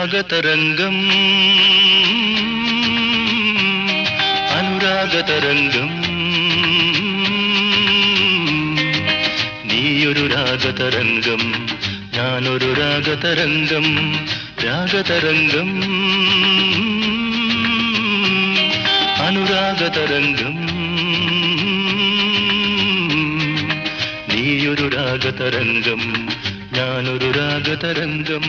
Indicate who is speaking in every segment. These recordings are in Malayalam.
Speaker 1: രാഗതരംഗം അനുരാഗതരംഗം നീയൊരു രാഗതരംഗം ഞാനൊരു രാഗതരംഗം രാഗതരംഗം അനുരാഗതരംഗം നീയൊരു രാഗതരംഗം ഞാനൊരു രാഗതരംഗം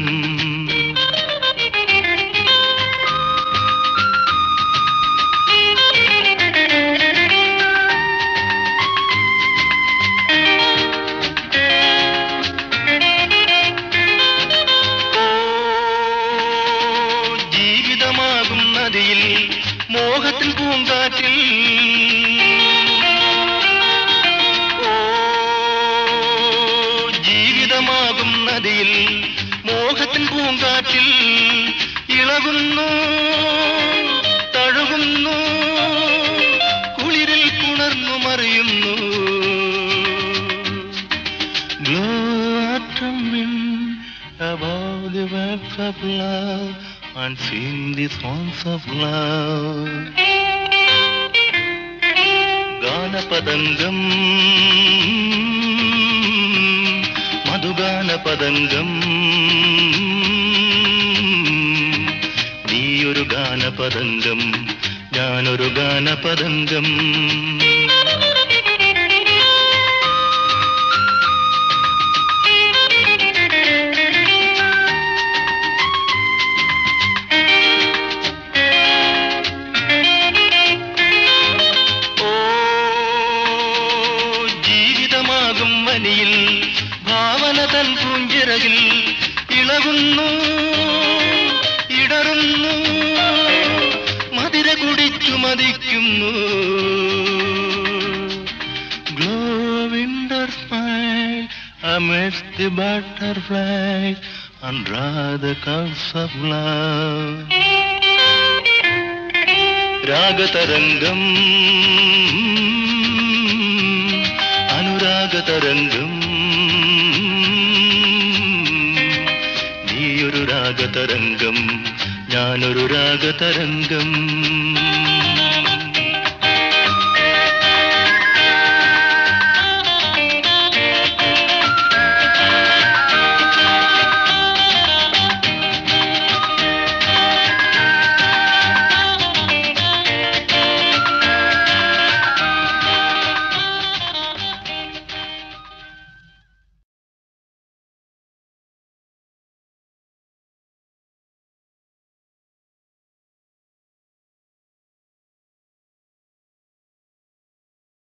Speaker 1: ജീവിതമാകും നദിയിൽ മോഹത്തിൻ പൂങ്കാറ്റിൽ ഓ, ജീവിതമാകും നദിയിൽ മോഹത്തിൻ പൂങ്കാറ്റിൽ ഇളകുന്നു തഴുകുന്നു കുളിരിൽ പുണർന്നു മറിയുന്നു Glow above the waves of love and sing the songs of love. ഗാനപതംഗം മധുഗാനപതംഗം നീയൊരു ഗാനപതംഗം ഞാനൊരു ഗാനപതംഗം ഓ ജീവിതമാകും വനിയിൽ ഭാവന തൻ പൂഞ്ചിറകിൽ ഇളകുന്നു ഇടറുന്നു മതിര കുടിച്ചു മതിക്കുന്നു ഗ്ലോ വിൻഡർ smile amidst the butterflies and the curves of love രാഗതരംഗം അനുരാഗതരംഗം നീയൊരു രാഗതരംഗം ഞാനൊരു രാഗതരംഗം